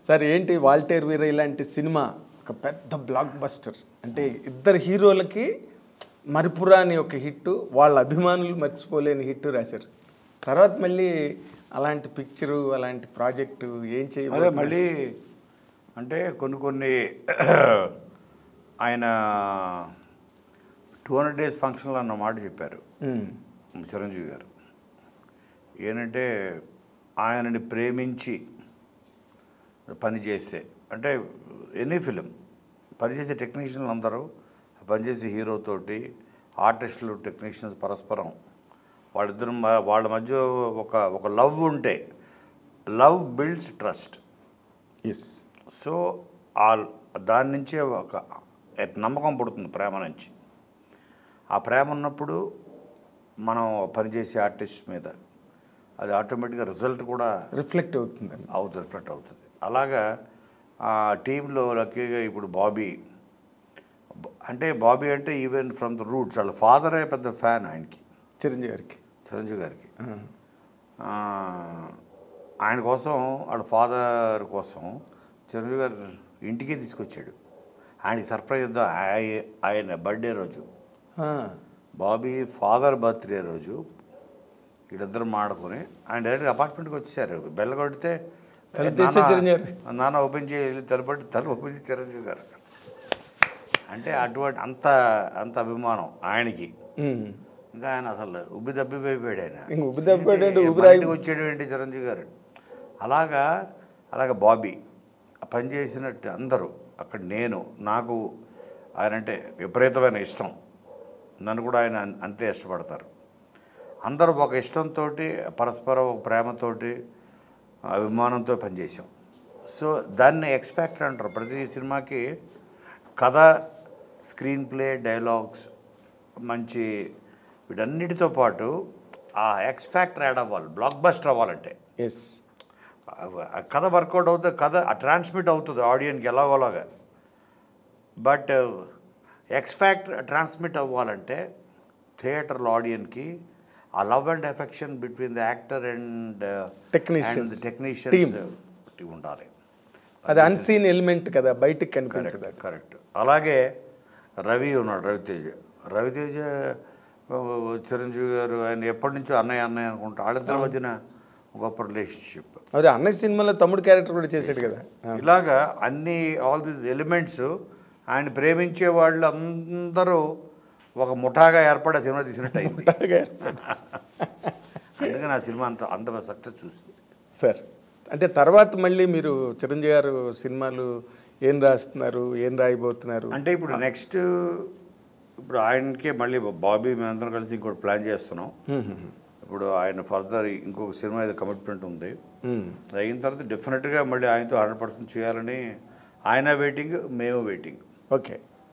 Sir ఏంటి Voltaire వీర ఇలాంటి cinema ఒక పెద్ద బ్లాక్ బస్టర్ అంటే ఇద్దరు హీరోలకి మరిపురాని ఒక హిట్ వాళ్ళ అభిమానులు మర్చిపోలేని హిట్ రాశారు తర్వాత మళ్ళీ అలాంటి పిక్చరు అలాంటి ప్రాజెక్టు ఏం అదే చేయబోతున్నారు? మళ్ళీ అంటే కొన్ని కొన్ని ఆయన టూ హండ్రెడ్ డేస్ ఫంక్షన్లో అన్న మాట చెప్పారు ఉమ్, చిరంజీవి గారు ఏంటంటే ఆయనని ప్రేమించి పనిచేసే అంటే ఎనీ ఫిలిం పనిచేసే టెక్నీషియన్లు అందరూ పనిచేసే హీరోతోటి ఆర్టిస్టులు టెక్నీషియన్స్ పరస్పరం వాళ్ళిద్దరు మ- వాళ్ళ మధ్య ఒక ఒక లవ్ ఉంటే love builds trust yes so ఆ దాని నుంచే ఒక నమ్మకం పుడుతుంది ప్రేమ నుంచి ఆ ప్రేమ ఉన్నప్పుడు మనం పనిచేసే ఆర్టిస్ట్ మీద అది ఆటోమేటిక్గా రిజల్ట్ కూడా రిఫ్లెక్ట్ అవుతుందండి అవుతుంది రిఫ్లెక్ట్ అవుతుంది అలాగా ఆ టీంలో లక్కీగా ఇప్పుడు బాబీ బ- అంటే బాబీ అంటే ఈవెన్ ఫ్రమ్ ద రూట్స్ వాళ్ళ ఫాదరే పెద్ద ఫ్యాన్ ఆయనకి చిరంజీవి గారికి చిరంజీవి గారికి ఆ, ఆ, ఆయన కోసం వాళ్ళ ఫాదర్ కోసం చిరంజీవి గారు ఇంటికే తీసుకొచ్చాడు ఆయనకి సర్ప్రైజ్ ఇద్దాం ఆయ- ఆయన బర్త్డే రోజు ఆ, బాబీ ఫాదర్ బర్త్డే రోజు వీళ్ళిద్దరు మాడుకొని ఆయన డైరెక్ట్ అపార్ట్మెంట్కి వచ్చారు బెల్ల కొడితే తలుపు తీసే చిరంజీవి గారు. నాన్న నాన్న ఓపెన్ చేయాలి తలుపట్టి తలుపు ఓపెన్ చేసి చిరంజీవి గారు అంటే అటువంటి అంత అంత అభిమానం ఆయనకి ఉమ్. ఇంకా ఆయన అసలు ఉబ్బి దబ్బిపోయిపోయాడు ఆయన ఇంక ఉబ్బి దబ్బిపోయాడంటే ఏంటి, ఊపిరాగి- బయటకు వచ్చాడు ఏంటి చిరంజీవి గారు అలాగా అలాగా బాబీ పనిచేసినట్టు అందరూ అక్కడ నేను నాకు ఆయన అంటే విపరీతమైన ఇష్టం నన్ను కూడా ఆయన అన్- అంతే ఇష్టపడతారు అందరూ ఒక ఇష్టంతో పరస్పరం ఒక ప్రేమతోటి అభిమానంతో పనిచేసాం సో దాన్ని ఎక్స్ఫాక్టర్ అంటారు ప్రతి సినిమాకి కథ స్క్రీన్ ప్లే డైలాగ్స్ మంచి వీటన్నిటితో పాటు ఆ ఎక్స్ ఫ్యాక్టర్ యాడ్ అవ్వాలి బ్లాక్ బస్టర్ అవ్వాలంటే ఎస్ ఆ కథ వర్కౌట్ అవుతుంది కథ ట్రాన్స్మిట్ అవుతుంది ఆడియన్కి ఎలాగోలాగా బట్ ఎక్స్ ఫ్యాక్టర్ ట్రాన్స్మిట్ అవ్వాలంటే థియేటర్లో ఆడియన్కి ఆ love and affection between the actor and Technicians. Technicians ఉండాలి అది అన్సీన్ ఎలిమెంట్ కదా బయటికి కనిపించదు అది. కరెక్ట్ అలాగే రవి ఉన్నాడు రవితేజ రవితేజ ఆ, చిరంజీవి గారు ఆయన ఎప్పటి నుంచో అన్నయ్య అన్నయ్య అనుకుంటా వాళ్ళిద్దరి మధ్యన గొప్ప రిలేషన్షిప్ అదే అన్నయ్య సినిమాలో తమ్ముడు క్యారెక్టర్ కూడా చేశాడు కదా ఆ, ఇలాగా అన్ని ఆల్ దీస్ ఎలిమెంట్స్ ఆయన ప్రేమించే వాళ్ళు అందరూ ఒక ముఠాగా ఏర్పడే సినిమా తీసినట్టు అయింది అలాగే. అందుకని ఆ సినిమా అంత అంత సక్సెస్ చూసింది సార్ అంటే తర్వాత మళ్ళీ మీరు చిరంజీవి గారు సినిమాలు ఏం రాస్తున్నారు ఏం రాయబోతున్నారు అంటే ఇప్పుడు నెక్స్ట్ ఇప్పుడు ఆయనకే మళ్ళీ బాబీ మేమందరం కలిసి ఇంకోటి ప్లాన్ చేస్తున్నాం హ్మ్, హ్మ్, హ్మ్. ఇప్పుడు ఆయన ఫర్దర్ ఇంకొక సినిమా ఏదో కమిట్మెంట్ ఉంది హ్మ్. అది అయిన తర్వాత డెఫినెట్గా మళ్ళీ ఆయనతో హండ్రెడ్ పర్సెంట్ చేయాలని ఆయన వెయిటింగ్ మేము వెయిటింగ్ ఓకే